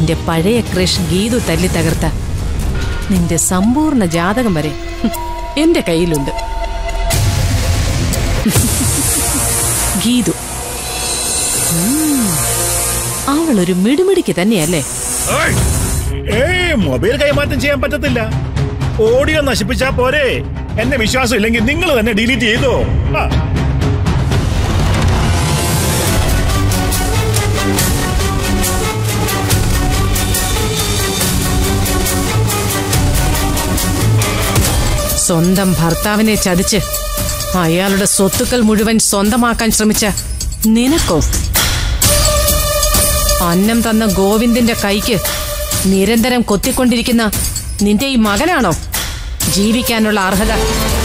നിന്റെ പഴയ ക്രഷ് ഗീതു തല്ലി തകർത്ത നിന്റെ സമ്പൂർണ്ണ ജാതകം വരെ ഹും, എന്റെ കയ്യിലുണ്ട് ഗീതു ഉം, അവളൊരു മിടുമിടിക്ക് തന്നെയല്ലേ ഏയ് മൊബൈൽ കൈമാറ്റം ചെയ്യാൻ പറ്റത്തില്ല ഓഡിയോ നശിപ്പിച്ചാ പോരെ എന്നെ വിശ്വാസം ഇല്ലെങ്കിൽ നിങ്ങൾ തന്നെ ഡിലീറ്റ് ചെയ്തോ ആ. സ്വന്തം ഭർത്താവിനെ ചതിച്ച് അയാളുടെ സ്വത്തുക്കൾ മുഴുവൻ സ്വന്തമാക്കാൻ ശ്രമിച്ച നിനക്കോ അന്നം തന്ന ഗോവിന്ദിന്റെ കൈക്ക് നിരന്തരം കൊത്തിക്കൊണ്ടിരിക്കുന്ന നിന്റെ ഈ മകനാണോ ജീവിക്കാനുള്ള അർഹത